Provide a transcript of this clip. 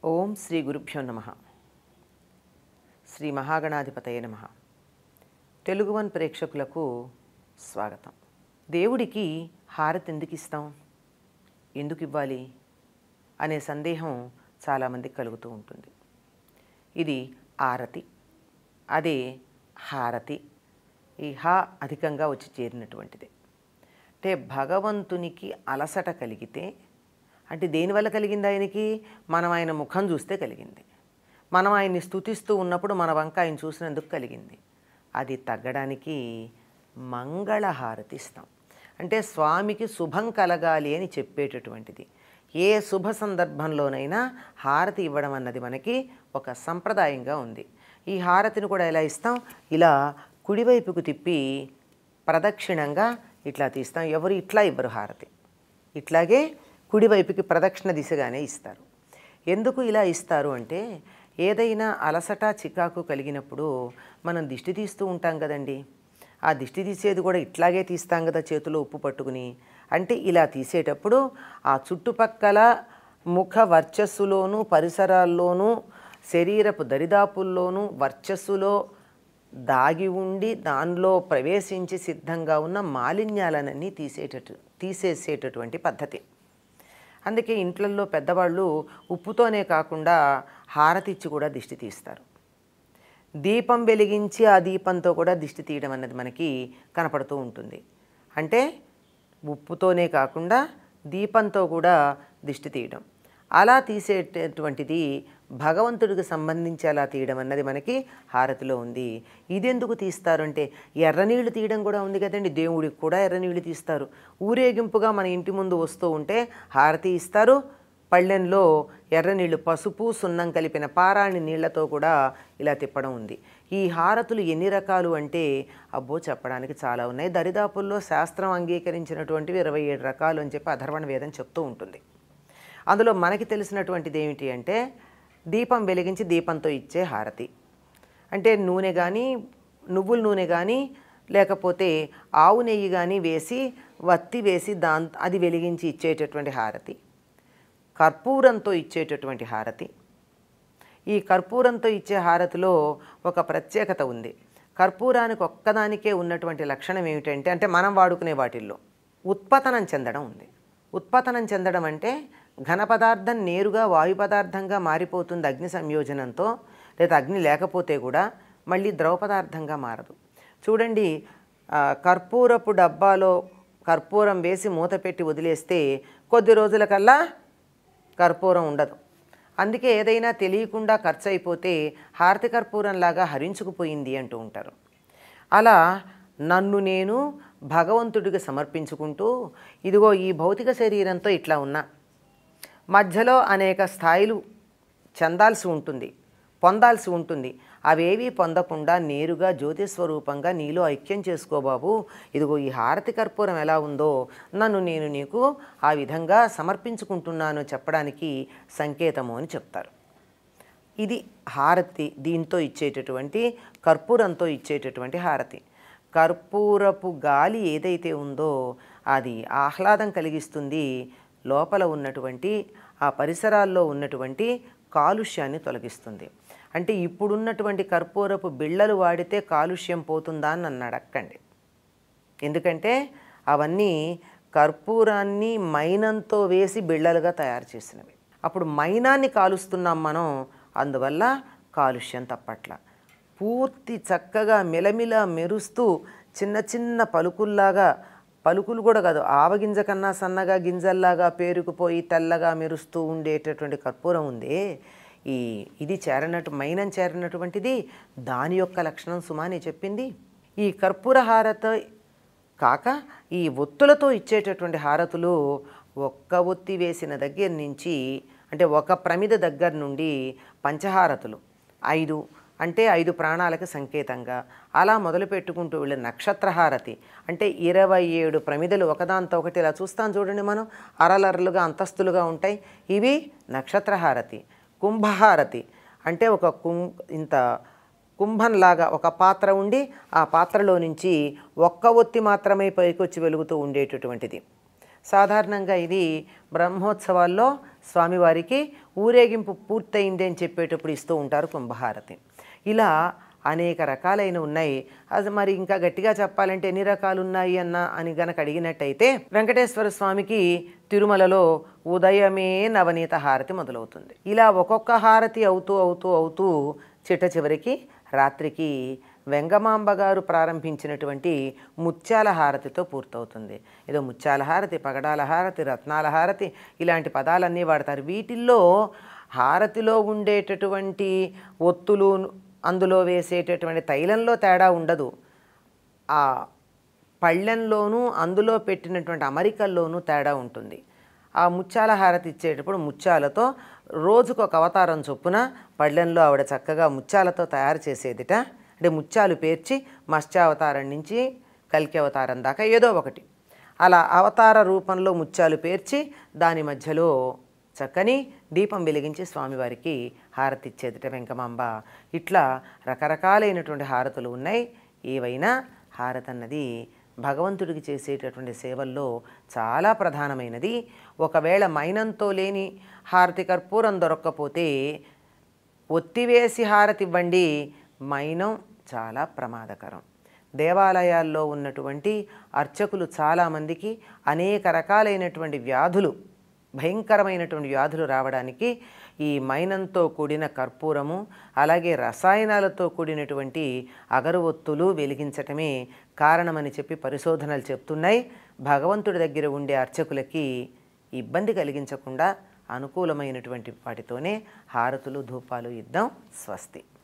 ఓం శ్రీ గురుభ్యో నమ శ్రీ మహాగణాధిపతయ నమ తెలుగు వన్ ప్రేక్షకులకు స్వాగతం దేవుడికి హారతి ఎందుకు ఇస్తాం ఎందుకు ఇవ్వాలి అనే సందేహం చాలామందికి కలుగుతూ ఉంటుంది ఇది ఆరతి అదే హారతి ఈ హా అధికంగా వచ్చి చేరినటువంటిది అంటే భగవంతునికి అలసట కలిగితే అంటే దేనివల్ల కలిగింది ఆయనకి మనం ఆయన ముఖం చూస్తే కలిగింది మనం ఆయన్ని స్థుతిస్తూ ఉన్నప్పుడు మన వంక ఆయన చూసినందుకు కలిగింది అది తగ్గడానికి మంగళహారతి ఇస్తాం అంటే స్వామికి శుభం కలగాలి అని చెప్పేటటువంటిది ఏ శుభ సందర్భంలోనైనా హారతి ఇవ్వడం అన్నది మనకి ఒక సంప్రదాయంగా ఉంది ఈ హారతిని కూడా ఎలా ఇస్తాం ఇలా కుడివైపుకు తిప్పి ప్రదక్షిణంగా ఇట్లా తీస్తాం ఎవరు ఇట్లా ఇవ్వరు హారతి ఇట్లాగే కుడివైపుకి ప్రదక్షిణ దిశగానే ఇస్తారు ఎందుకు ఇలా ఇస్తారు అంటే ఏదైనా అలసట చికాకు కలిగినప్పుడు మనం దిష్టి తీస్తూ ఉంటాం కదండి ఆ దిష్టి తీసేది కూడా ఇట్లాగే తీస్తాం కదా చేతిలో ఉప్పు పట్టుకుని అంటే ఇలా తీసేటప్పుడు ఆ చుట్టుపక్కల ముఖ వర్చస్సులోనూ పరిసరాల్లోనూ శరీరపు దరిదాపుల్లోనూ వర్చస్సులో దాగి ఉండి దానిలో ప్రవేశించి సిద్ధంగా ఉన్న మాలిన్యాలనన్నీ తీసేటట్టు తీసేసేటటువంటి పద్ధతి అందుకే ఇంట్లల్లో పెద్దవాళ్ళు ఉప్పుతోనే కాకుండా హారతి ఇచ్చి కూడా దిష్టి తీస్తారు దీపం వెలిగించి ఆ దీపంతో కూడా దిష్టి తీయడం అన్నది మనకి కనపడుతూ ఉంటుంది అంటే ఉప్పుతోనే కాకుండా దీపంతో కూడా దిష్టి తీయడం అలా తీసేటటువంటిది భగవంతుడికి సంబంధించి అలా తీయడం అన్నది మనకి హారతిలో ఉంది ఇదెందుకు తీస్తారు అంటే ఎర్రనీళ్ళు తీయడం కూడా ఉంది కదండి దేవుడికి కూడా ఎర్రనీళ్ళు తీస్తారు ఊరేగింపుగా మన ఇంటి ముందు వస్తూ ఉంటే హారతి ఇస్తారు పళ్ళెంలో ఎర్రనీళ్ళు పసుపు సున్నం కలిపిన పారాణి నీళ్లతో కూడా ఇలా తిప్పడం ఉంది ఈ హారతులు ఎన్ని రకాలు అంటే అబ్బో చెప్పడానికి చాలా ఉన్నాయి దరిదాపుల్లో శాస్త్రం అంగీకరించినటువంటివి ఇరవై ఏడు రకాలు అని చెప్పి అధర్వణ వేదం చెప్తూ ఉంటుంది అందులో మనకి తెలిసినటువంటిది ఏమిటి అంటే దీపం వెలిగించి దీపంతో ఇచ్చే హారతి అంటే నూనె కానీ నువ్వుల నూనె కానీ లేకపోతే ఆవు నెయ్యి కానీ వేసి వత్తి వేసి దా అది వెలిగించి ఇచ్చేటటువంటి హారతి కర్పూరంతో ఇచ్చేటటువంటి హారతి ఈ కర్పూరంతో ఇచ్చే హారతిలో ఒక ప్రత్యేకత ఉంది కర్పూరానికి ఒక్కదానికే ఉన్నటువంటి లక్షణం ఏమిటంటే అంటే మనం వాడుకునే వాటిల్లో ఉత్పతనం చెందడం ఉంది ఉత్పతనం చెందడం అంటే ఘన పదార్థం నేరుగా వాయు పదార్థంగా మారిపోతుంది అగ్ని సంయోజనంతో లేదా అగ్ని లేకపోతే కూడా మళ్ళీ ద్రవ పదార్థంగా మారదు చూడండి ఆ, కర్పూరపు డబ్బాలో కర్పూరం వేసి మూత పెట్టి వదిలేస్తే కొద్ది రోజులకల్లా కర్పూరం ఉండదు అందుకే ఏదైనా తెలియకుండా ఖర్చు అయిపోతే హారతి కర్పూరంలాగా హరించుకుపోయింది అంటూ ఉంటారు అలా నన్ను నేను భగవంతుడికి సమర్పించుకుంటూ ఇదిగో ఈ భౌతిక శరీరంతో ఇట్లా ఉన్నా మధ్యలో అనేక స్థాయిలు చెందాల్సి ఉంటుంది పొందాల్సి ఉంటుంది అవేవీ పొందకుండా నేరుగా జ్యోతి స్వరూపంగా నీలో ఐక్యం చేసుకో బాబు ఇదిగో ఈ హారతి కర్పూరం ఎలా ఉందో నన్ను నేను నీకు ఆ విధంగా సమర్పించుకుంటున్నాను చెప్పడానికి సంకేతము అని చెప్తారు ఇది హారతి దీంతో ఇచ్చేటటువంటి కర్పూరంతో ఇచ్చేటటువంటి హారతి కర్పూరపు గాలి ఏదైతే ఉందో అది ఆహ్లాదం కలిగిస్తుంది లోపల ఉన్నటువంటి ఆ పరిసరాల్లో ఉన్నటువంటి కాలుష్యాన్ని తొలగిస్తుంది అంటే ఇప్పుడున్నటువంటి కర్పూరపు బిళ్ళలు వాడితే కాలుష్యం పోతుందా అని నన్ను అడక్కండి ఎందుకంటే అవన్నీ కర్పూరాన్ని మైనంతో వేసి బిళ్ళలుగా తయారు చేసినవి అప్పుడు మైనాన్ని కాలుస్తున్నాం మనం అందువల్ల కాలుష్యం తప్పట్ల పూర్తి చక్కగా మిలమిల మెరుస్తూ చిన్న చిన్న పలుకుల్లాగా పలుకులు కూడా కాదు ఆవగింజ కన్నా సన్నగా గింజల్లాగా పేరుకుపోయి తెల్లగా మెరుస్తూ ఉండేటటువంటి కర్పూరం ఉందే ఈ ఇది చేరనట్టు మైనం చేరినటువంటిది దాని యొక్క లక్షణం సుమాని చెప్పింది ఈ కర్పూర హారత కాక ఈ ఒత్తులతో ఇచ్చేటటువంటి హారతులు ఒక్క ఒత్తి వేసిన దగ్గర నుంచి అంటే ఒక ప్రమిద దగ్గర నుండి పంచహారతులు ఐదు అంటే ఐదు ప్రాణాలకు సంకేతంగా అలా మొదలు పెట్టుకుంటూ వెళ్ళే నక్షత్రహారతి అంటే ఇరవై ఏడు ప్రమిదలు ఒకదాంతో ఒకటి ఇలా చూస్తాం చూడండి మనం అరలరలుగా అంతస్తులుగా ఉంటాయి ఇవి నక్షత్రహారతి కుంభహారతి అంటే ఒక కుం ఇంత కుంభంలాగా ఒక పాత్ర ఉండి ఆ పాత్రలో నుంచి ఒక్క ఒత్తి మాత్రమే పైకి వచ్చి వెలుగుతూ ఉండేటటువంటిది సాధారణంగా ఇది బ్రహ్మోత్సవాల్లో స్వామివారికి ఊరేగింపు పూర్తయింది అని చెప్పేటప్పుడు ఇస్తూ ఉంటారు కుంభహారతి ఇలా అనేక రకాలైన ఉన్నాయి అది మరి ఇంకా గట్టిగా చెప్పాలంటే ఎన్ని రకాలు ఉన్నాయి అన్న అని గనక అడిగినట్టయితే వెంకటేశ్వర స్వామికి తిరుమలలో ఉదయమే నవనీత హారతి మొదలవుతుంది ఇలా ఒక్కొక్క హారతి అవుతూ అవుతూ అవుతూ చిట్ట చివరికి రాత్రికి వెంగమాంబ గారు ప్రారంభించినటువంటి ముత్యాల హారతితో పూర్తవుతుంది ఏదో ముత్యాల హారతి పగడాల హారతి రత్నాల హారతి ఇలాంటి పదాలన్నీ వాడతారు వీటిల్లో హారతిలో ఉండేటటువంటి ఒత్తులు అందులో వేసేటటువంటి తైలంలో తేడా ఉండదు ఆ పళ్ళెంలోనూ అందులో పెట్టినటువంటి అమరికల్లోనూ తేడా ఉంటుంది ఆ ముత్యాల హారతి ఇచ్చేటప్పుడు ముత్యాలతో రోజుకు ఒక అవతారం చొప్పున పళ్ళెంలో ఆవిడ చక్కగా ముత్యాలతో తయారు చేసేదిట అంటే ముత్యాలు పేర్చి మత్స్యావతారం నుంచి కల్కి అవతారం దాకా ఏదో ఒకటి అలా అవతార రూపంలో ముత్యాలు పేర్చి దాని మధ్యలో చక్కని దీపం వెలిగించి స్వామివారికి హారతి ఇచ్చేదిట వెంకమాంబ ఇట్లా రకరకాలైనటువంటి హారతులు ఉన్నాయి ఏవైనా హారతి అన్నది భగవంతుడికి చేసేటటువంటి సేవల్లో చాలా ప్రధానమైనది ఒకవేళ మైనంతో లేని హారతి కర్పూరం దొరక్కపోతే ఒత్తివేసి హారతి ఇవ్వండి మైనం చాలా ప్రమాదకరం దేవాలయాల్లో ఉన్నటువంటి అర్చకులు చాలామందికి అనేక రకాలైనటువంటి వ్యాధులు భయంకరమైనటువంటి వ్యాధులు రావడానికి ఈ మైనంతో కూడిన కర్పూరము అలాగే రసాయనాలతో కూడినటువంటి అగరవొత్తులు వెలిగించటమే కారణమని చెప్పి పరిశోధనలు చెప్తున్నాయి భగవంతుడి దగ్గర ఉండే అర్చకులకి ఇబ్బంది కలిగించకుండా అనుకూలమైనటువంటి వాటితోనే హారతులు ధూపాలు ఇద్దాం స్వస్తి